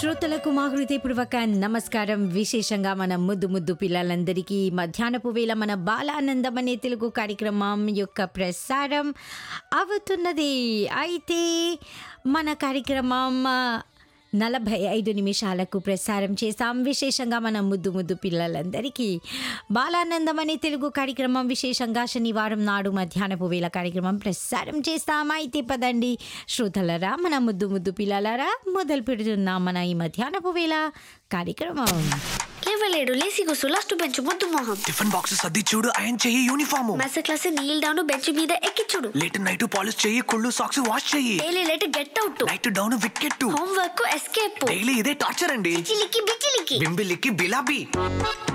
శ్రోతలకు మా హృదయపూర్వక నమస్కారం విశేషంగా మన ముద్దు ముద్దు పిల్లలందరికీ మధ్యాహ్నపు వేళ మన బాలానందం అనే తెలుగు కార్యక్రమం యొక్క ప్రసారం అవుతున్నది అయితే మన కార్యక్రమం ఆ, నలభై ఐదు నిమిషాలకు ప్రసారం చేశాం విశేషంగా మన ముద్దు ముద్దు పిల్లలందరికీ బాలానందం అనే తెలుగు కార్యక్రమం విశేషంగా శనివారం నాడు మధ్యాహ్నపు వేళ కార్యక్రమం ప్రసారం చేస్తాం అయితే పదండి శ్రోతలరా మన ముద్దు ముద్దు పిల్లలరా మొదలు పెడుతున్నాం మన ఈ మధ్యాహ్నపు వేళ కార్యక్రమం లేవలేడు లేసి కూసు లాస్ట్ బెంచ్ ముద్దు మొహం టిఫిన్ బాక్సెస్ సర్ది చూడు ఆయన చెయ్యి uniform mess class kneel down bench మీద ఎక్కించుడు లేట్ నైట్ పాలిష్ చెయ్యి కుళ్ళు సాక్స్ వాష్ చెయ్యి daily late get out night down wicket homework escape daily ఇదే టార్చర్ అండి చిలికి బిచిలికి బింబిలికి బిలాబీ